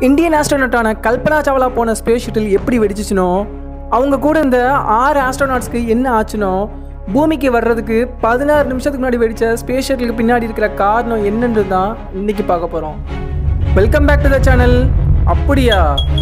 Indian ஆஸ்ட்ரோனட்டான Kalpana Chawla போன space shuttle எப்படி வெடிச்சிச்சுனோ அவங்க கூட இந்த ஆறு ஆஸ்ட்ரோனாட்ஸ்க்கு என்ன ஆச்சுனோ பூமிக்கு வர்றதுக்கு பதினாறு நிமிஷத்துக்கு முன்னாடி வெடிச்ச ஸ்பேஸ் ஷட்டிலுக்கு பின்னாடி இருக்கிற காரணம் என்னன்றது தான் இன்னைக்கு பார்க்க போகிறோம் welcome back to the channel அப்படியா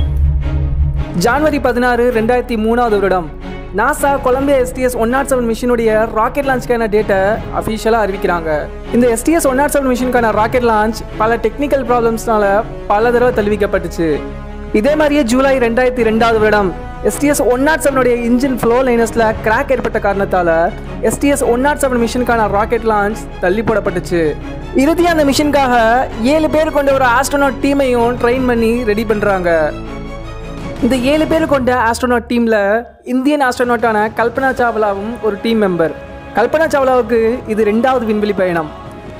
ஜான்வரி பதினாறு ரெண்டாயிரத்தி மூணாவது வருடம் NASA Columbia STS one naught seven மிஷினுடைய ராக்கெட் லான்ச்க்கான டேட்டை அஃபிஷியலாக அறிவிக்கிறாங்க இந்த எஸ்டிஎஸ் ஒன் நாட் செவன் மிஷினுக்கான ராக்கெட் லான்ச் பல டெக்னிக்கல் ப்ராப்ளம்ஸ்னால பல தடவை தள்ளிவிக்கப்பட்டுச்சு இதே மாதிரியே ஜூலை ரெண்டாயிரத்தி ரெண்டாவது வருடம் எஸ்டிஎஸ் ஒன் நாட் செவனுடைய இன்ஜின் ஃப்ளோ லைனஸில் கிராக் ஏற்பட்ட காரணத்தால் எஸ்டிஎஸ் ஒன் நாட் செவன் மிஷனுக்கான ராக்கெட் லான்ச் தள்ளி போடப்பட்டுச்சு இறுதியாக அந்த மிஷனுக்காக ஏழு பேர் கொண்ட ஒரு ஆஸ்ட்ரோனாட் டீமையும் ட்ரெயின் பண்ணி ரெடி பண்ணுறாங்க இந்த ஏழு பேர் கொண்ட ஆஸ்ட்ரோனாட் டீமில் இந்தியன் ஆஸ்ட்ரோனாட்டான கல்பனா சாவ்லாவும் ஒரு டீம் மெம்பர் கல்பனா சாவ்லாவுக்கு இது ரெண்டாவது விண்வெளி பயணம்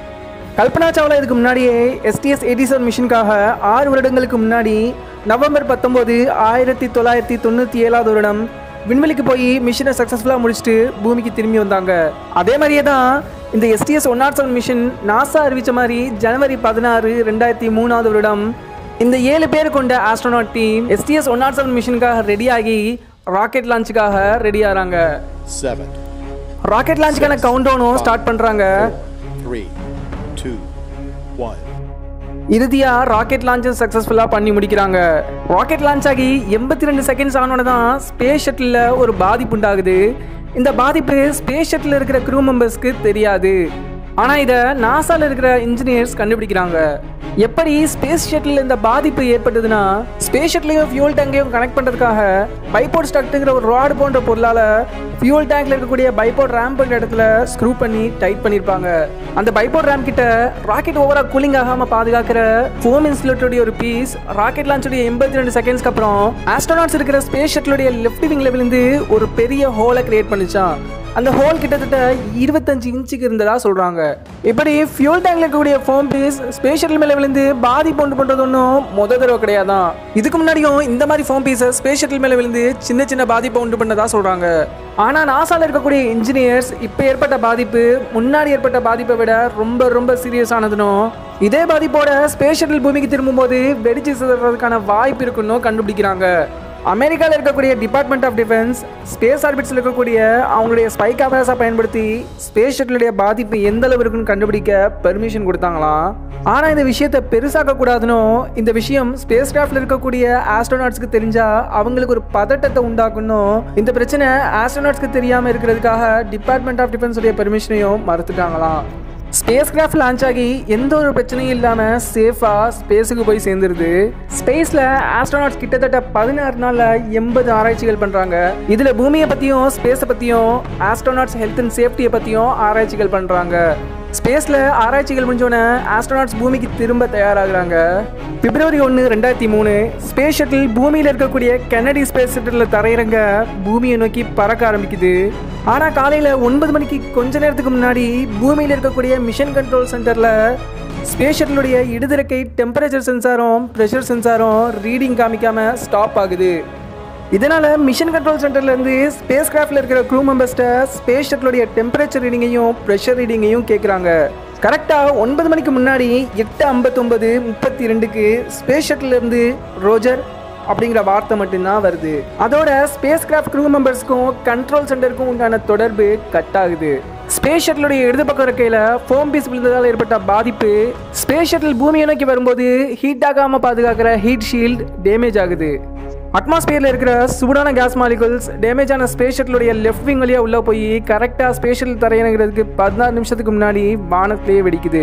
கல்பனா சாவ்லா இதுக்கு முன்னாடியே எஸ்டிஎஸ் எயிட்டி செவன் மிஷனுக்காக ஆறு வருடங்களுக்கு முன்னாடி நவம்பர் பத்தொம்போது ஆயிரத்தி தொள்ளாயிரத்தி தொண்ணூற்றி ஏழாவது வருடம் விண்வெளிக்கு போய் மிஷனை சக்ஸஸ்ஃபுல்லாக முடிச்சுட்டு பூமிக்கு திரும்பி வந்தாங்க அதே மாதிரியே தான் இந்த STS one naught seven mission NASA அறிவித்த மாதிரி ஜனவரி பதினாறு ரெண்டாயிரத்தி மூணாவது வருடம் இந்த ஏழு பேர் கொண்ட astronaut team STS one naught seven மிஷனுக்காக ரெடி ஆகி ராக்கெட் லான்ச்சுக்காக ரெடி ஆகிறாங்க seven, ராக்கெட் லான்ச்சுக்கான கவுண்ட் டவுனும் ஸ்டார்ட் பண்ணுறாங்க three, two, one. இறுதியா ராக்கெட் லான்ச்சும் சக்ஸஸ்ஃபுல்லாக பண்ணி முடிக்கிறாங்க ராக்கெட் லான்ச் ஆகி எண்பத்தி ரெண்டு செகண்ட்ஸ் ஆனோட தான் ஸ்பேஸ் ஷட்டிலில் ஒரு பாதிப்பு உண்டாகுது இந்த பாதிப்பு ஸ்பேஸ் ஷட்டில் இருக்கிற க்ரூ மெம்பர்ஸ்க்கு தெரியாது ஆனால் இதை நாசால இருக்கிற இன்ஜினியர்ஸ் கண்டுபிடிக்கிறாங்க எப்படி ஸ்பேஸ் ஷட்டில் இந்த பாதிப்பு ஏற்பட்டதுன்னா ஸ்பேஸ் ஷட்டிலையும் ஃபியூல் டேங்கையும் கனெக்ட் பண்ணுறதுக்காக பைபோர்ட் ஸ்ட்ரக்ட்டுங்கிற ஒரு ராடு போன்ற பொருளால் ஃபியூல் டேங்க்ல இருக்கக்கூடிய பைபோர்ட் ரேம்புங்கிற இடத்துல ஸ்க்ரூ பண்ணி டைட் பண்ணியிருப்பாங்க அந்த பைபோர்ட் ரேம் கிட்ட ராக்கெட் ஓவரா கூலிங் ஆகாம பாதுகாக்கிற ஃபோம் இன்சுலேட்டருடைய ஒரு பீஸ் ராக்கெட் லான்ச்சுடைய எண்பத்தி ரெண்டு செகண்ட்ஸ்க்கு அப்புறம் ஆஸ்ட்ரோனாட்ஸ் இருக்கிற ஸ்பேஸ் ஷட்டிலுடைய லெஃப்ட் விங்ல விழுந்து ஒரு பெரிய ஹோலை கிரியேட் பண்ணிச்சான் அந்த ஹோல் கிட்டத்தட்ட இருபத்தஞ்சு இன்ச்சுக்கு இருந்ததா சொல்றாங்க இப்படி ஃபியூல் டேங்க்ல இருக்கக்கூடிய ஃபோம் பீஸ் ஸ்பேஸ் ஷட்டில் மேல விழுந்து பாதிப்பு உண்டு பண்றது ஒன்றும் முத தடவை கிடையாதான் இதுக்கு முன்னாடியும் இந்த மாதிரி ஃபோம் பீஸை ஸ்பேஸ் ஷட்டில் மேல விழுந்து சின்ன சின்ன பாதிப்பை உண்டு பண்ணதா சொல்றாங்க ஆனா நாசால இருக்கக்கூடிய இன்ஜினியர்ஸ் இப்போ ஏற்பட்ட பாதிப்பு முன்னாடி ஏற்பட்ட பாதிப்பை விட ரொம்ப ரொம்ப சீரியஸ் ஆனதுனும் இதே பாதிப்போட ஸ்பேஸ் ஷட்டில் பூமிக்கு திரும்பும்போது வெடிச்சு சிதறதுக்கான வாய்ப்பு இருக்குன்னு கண்டுபிடிக்கிறாங்க அமெரிக்காவில் இருக்கக்கூடிய டிபார்ட்மெண்ட் ஆஃப் டிஃபென்ஸ் ஸ்பேஸ் ஆர்பிட்ஸில் இருக்கக்கூடிய அவங்களுடைய ஸ்பை கேமராஸை பயன்படுத்தி ஸ்பேஸ் ஷட்டிலுடைய பாதிப்பு எந்த அளவு இருக்குன்னு கண்டுபிடிக்க பெர்மிஷன் கொடுத்தாங்களாம் ஆனால் இந்த விஷயத்தை பெருசாக்க கூடாதுன்னு இந்த விஷயம் ஸ்பேஸ் கிராஃப்டில் இருக்கக்கூடிய ஆஸ்ட்ரோனாட்ஸ்க்கு தெரிஞ்சா அவங்களுக்கு ஒரு பதட்டத்தை உண்டாக்கணும் இந்த பிரச்சனை ஆஸ்ட்ரோனாட்ஸ்க்கு தெரியாமல் இருக்கிறதுக்காக டிபார்ட்மெண்ட் ஆஃப் டிஃபென்ஸ் உடைய பெர்மிஷனையும் மறுத்துட்டாங்களாம் ஸ்பேஸ் கிராஃப்ட் லான்ச் ஆகி எந்த ஒரு பிரச்சனையும் இல்லாமல் சேஃபாக ஸ்பேஸுக்கு போய் சேர்ந்துருது ஸ்பேஸில் ஆஸ்ட்ரோனாட்ஸ் கிட்டத்தட்ட பதினாறு நாளில் எண்பது ஆராய்ச்சிகள் பண்ணுறாங்க இதில் பூமியை பற்றியும் ஸ்பேஸை பற்றியும் ஆஸ்ட்ரோனாட்ஸ் ஹெல்த் அண்ட் சேஃப்டியை பற்றியும் ஆராய்ச்சிகள் பண்ணுறாங்க ஸ்பேஸில் ஆராய்ச்சிகள் முடிஞ்சோடனே ஆஸ்ட்ரோனாட்ஸ் பூமிக்கு திரும்ப தயாராகிறாங்க பிப்ரவரி ஒன்று ரெண்டாயிரத்தி மூணு ஸ்பேஸ் ஷட்டில் பூமியில் இருக்கக்கூடிய கெனடி ஸ்பேஸ் ஷட்டிலில் தரையிறங்க பூமியை நோக்கி பறக்க ஆரம்பிக்குது ஆனால் காலையில் ஒன்பது மணிக்கு கொஞ்ச நேரத்துக்கு முன்னாடி பூமியில் இருக்கக்கூடிய மிஷன் கண்ட்ரோல் சென்டரில் ஸ்பேஸ் ஷட்டிலுடைய இடதுரைக்கை டெம்பரேச்சர் சென்சாரும் ப்ரெஷர் சென்சாரும் ரீடிங் காமிக்காம ஸ்டாப் ஆகுது இதனால மிஷன் கண்ட்ரோல் சென்டர்ல இருந்து ஸ்பேஸ் கிராஃப்ட்ல இருக்கிற க்ரூ மெம்பர்ஸ்ட ஸ்பேஸ் ஷட்டிலுடைய டெம்பரேச்சர் ரீடிங்கையும் ப்ரெஷர் ரீடிங்கையும் கேட்குறாங்க கரெக்டாக ஒன்பது மணிக்கு முன்னாடி எட்டு ஐம்பத்தொம்பது முப்பத்தி ரெண்டுக்கு ஸ்பேஸ் ஷட்டில் இருந்து ரோஜர் அப்படிங்கிற வார்த்தை மட்டும்தான் வருது அதோட ஸ்பேஸ் கிராஃப்ட் க்ரூ மெம்பர்ஸ்க்கும் கண்ட்ரோல் சென்டருக்கும் உண்டான தொடர்பு கட் ஆகுது ஸ்பேஸ் ஷட்டிலுடைய இடது பக்கம் இருக்கையில் ஃபோம் பீஸ் விழுந்ததால் ஏற்பட்ட பாதிப்பு ஸ்பேஸ் ஷட்டில் பூமியை நோக்கி வரும்போது ஹீட் ஆகாமல் பாதுகாக்கிற ஹீட் ஷீல்ட் டேமேஜ் ஆகுது அட்மாஸ்பியரில் இருக்கிற சூடான கேஸ் மாலிகுல்ஸ் டேமேஜ் ஆன ஸ்பேஸ் ஷட்டிலுடைய லெஃப்ட் விங் வழியாக உள்ளே போய் கரெக்டாக ஸ்பேஸ் ஷட்டில் தரையிறங்கிறதுக்கு பதினாறு நிமிஷத்துக்கு முன்னாடி வானத்திலேயே வெடிக்குது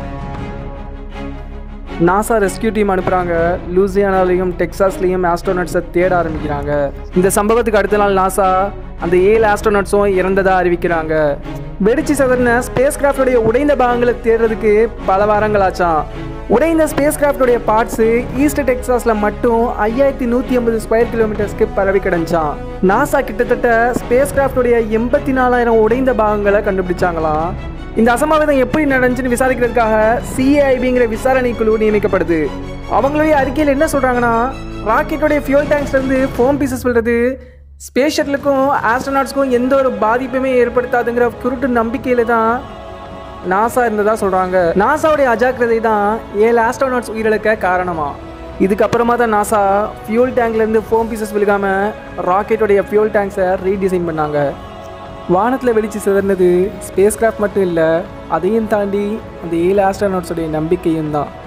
நாசா ரெஸ்கியூ டீம் அனுப்புகிறாங்க லூசியானாலையும் டெக்சாஸ்லேயும் ஆஸ்ட்ரோனட்ஸை தேட ஆரம்பிக்கிறாங்க இந்த சம்பவத்துக்கு அடுத்த நாள் நாசா அந்த ஏழு ஆஸ்ட்ரோனட்ஸும் இறந்ததா அறிவிக்கிறாங்க வெடிச்சு சதறின ஸ்பேஸ் கிராஃப்டோடைய உடைந்த பாகங்களை தேடுறதுக்கு பல வாரங்கள் ஆச்சாம் உடைந்த ஸ்பேஸ் கிராஃப்டோடைய பார்ட்ஸு ஈஸ்ட் டெக்சாஸில் மட்டும் ஐயாயிரத்தி நூற்றி ஐம்பது ஸ்கொயர் கிலோமீட்டர்ஸ்க்கு பரவி கிடந்துச்சான் நாசா கிட்டத்தட்ட ஸ்பேஸ் கிராஃப்டோடைய எண்பத்தி நாலாயிரம் உடைந்த பாகங்களை கண்டுபிடிச்சாங்களாம் இந்த அசம்பாவிதம் எப்படி நடந்துச்சுன்னு விசாரிக்கிறதுக்காக சிஏஐபிங்கிற விசாரணை குழு நியமிக்கப்படுது அவங்களுடைய அறிக்கையில் என்ன சொல்றாங்கன்னா ராக்கெட்டோடைய ஃபியூல் டேங்க்ஸ்ல இருந்து ஃபோம் பீசஸ் விழுறது ஸ்பேஸ் ஷட்டிலுக்கும் ஆஸ்ட்ரோனாட்ஸ்க்கும் எந்த ஒரு பாதிப்புமே ஏற்படுத்தாதுங்கிற குருட்டு நம்பிக்கையில தான் நாசா இருந்ததா சொல்றாங்க நாசாவுடைய அஜாக்கிரதை தான் ஏழு ஆஸ்ட்ரோனாட்ஸ் உயிரிழக்க காரணமா இதுக்கப்புறமா தான் நாசா ஃபியூல் டேங்க்லேருந்து ஃபோம் பீசஸ் விழுகாம ராக்கெட்டோடைய ஃபியூல் டேங்க்ஸை ரீடிசைன் பண்ணாங்க வானத்தில் வெடிச்சு சிதறினது ஸ்பேஸ் கிராஃப்ட் மட்டும் இல்லை அதையும் தாண்டி அந்த ஏழு ஆஸ்ட்ரானட்ஸோடைய நம்பிக்கையும் தான்